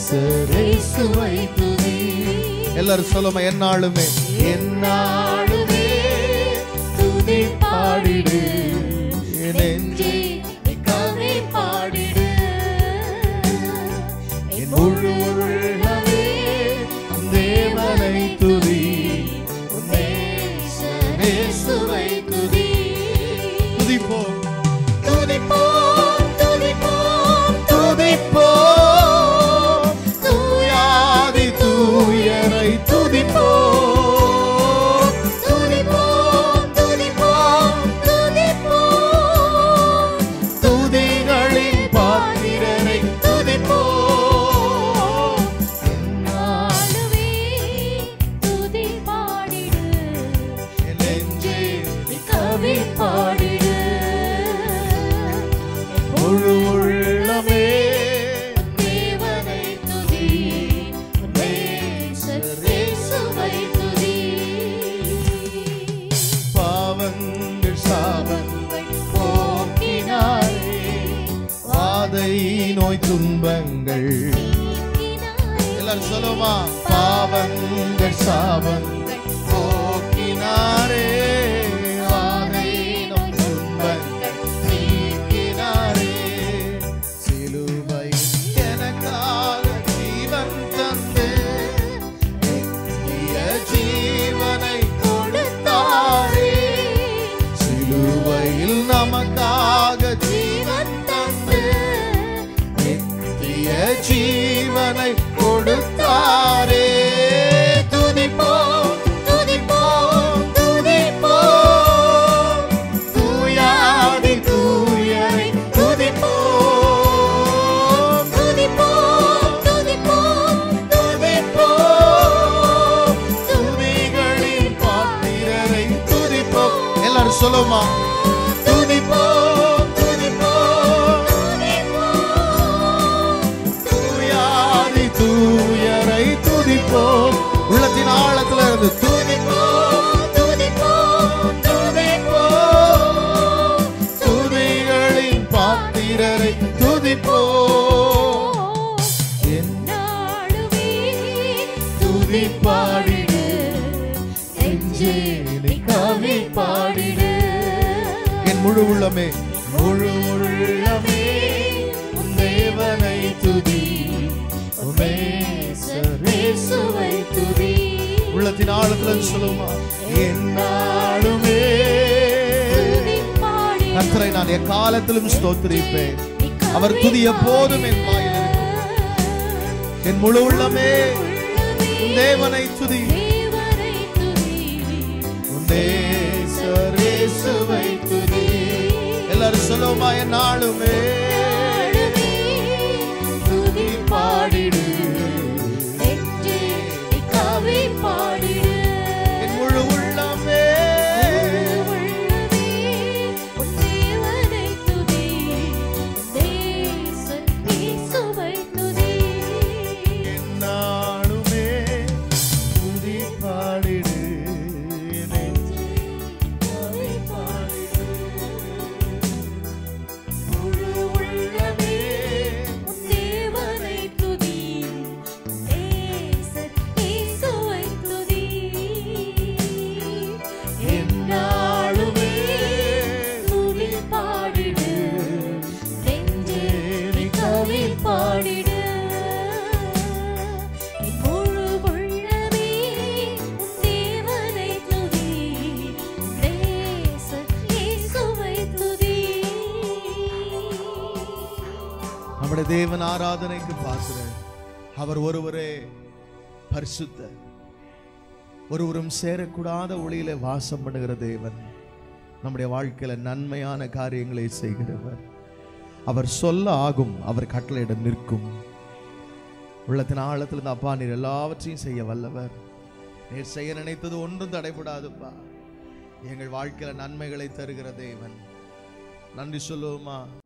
நேசரேசுவை துதி எல்லாரும் சொல்லுமா என்னாலுமே என்னாலுமே துதி பாடிடு என் நெஞ்சே கவி பாடிடு என் முழு உள்ளமே தேவனை துதி உன் நேசரேசுவை துதி துதிப்போம் துதிப்போம் துதிப்போம் துதிப்போம் தூயாதி தூயரை துதிப்போம் துதிப்போம் துதிப்போம் துதிப்போம் துதிகளின் பாத்திரரை துதிப்போம் நாளுமே துதி பாடிடு என் நெஞ்சே நீ கவி பாடிடு முழு உள்ளமே தேவனை துதி நேசரேசுவை துதி பாவங்கள் சாபங்கள் போக்கினாரே வாதை நோய் துன்பங்கள் எல்லாரும் சொல்லுமா பாவங்கள் சாபங்கள் போக்கினாரே வாதை நோய் துன்பங்கள் நீக்கினாரே சிலுவை எனக்காக ஜீவன் தந்து நித்திய ஜீவனை கொடுத்தாரே சிலுவையில் நமக்காக ஜீவன் தந்து நித்திய ஜீவனை கொடுத்தாரே துதிப்போம் துதிப்போம் துதிப்போம் தூயாதி தூயரை துதிப்போம் துதிப்போம் துதிப்போம் துதிப்போம் துதிகளின் பாத்திரரை துதிப்போம் எல்லாரும் சொல்லுமா துதிப்போம் துதிப்போம் தூயாதி தூயரை துதிப்போம் உள்ளத்தின் ஆழத்துல இருந்து துதிப்போம் துதிப்போம் துதிப்போம் துதிகளின் பாத்திரரை துதிப்போம் என் நாளுமே துதி பாடிடு நெஞ்சே நீ கவி பாடிடு என் முழு உள்ளமே முழு உள்ளமே உன் தேவனை துதி உன் நேசரேசுவை துதி உள்ளத்தின் ஆழத்துல இருந்து சொல்லுமா என்னாலுமே கர்த்தரை நான் எக்காலத்திலும் ஸ்தோத்திரிப்பேன் அவர் துதி எப்போதும் என் வாயில் இருக்கும் என் முழு உள்ளமே உன் தேவனை துதி தேவனை துதி உன் நேசரேசுவை துதி எல்லாரும் சொல்லுமா என்னாலுமே துதி பாடிடு நெஞ்சே நீ கவி பாடிடு என் முழு உள்ளமே உள்ளமே உன் தேவனை துதி தேசன் இயேசுவை துதி என்னாலுமே துதி பாடிடு நெஞ்சே கவி பாடிடு முழு உள்ளமே உன் தேவனை துதி தேசன் இயேசுவை துதி என்னாலுமே துதி பாடிடு நெஞ்சே நீ கவி பாடிடு என் முழு உள்ளமே உன் தேவனை துதி தேசன் இயேசுவை துதி நம்முடைய தேவன் ஆராதனைக்கு பார்க்கிறேன் அவர் ஒருவரே பரிசுத்த ஒருவரும் சேரக்கூடாத ஒளியில வாசம் பண்ணுகிற தேவன் நம்முடைய வாழ்க்கையில நன்மையான காரியங்களை செய்கிறவர் அவர் சொல்ல ஆகும் அவர் கட்டளையிடம் நிற்கும் உள்ளத்தின் ஆழத்தில் இந்த அப்பா நீர் எல்லாவற்றையும் செய்ய வல்லவர் நீர் செய்ய நினைத்தது ஒன்றும் தடைபடாதுப்பா எங்கள் வாழ்க்கையில நன்மைகளை தருகிற தேவன் நன்றி சொல்லுவோமா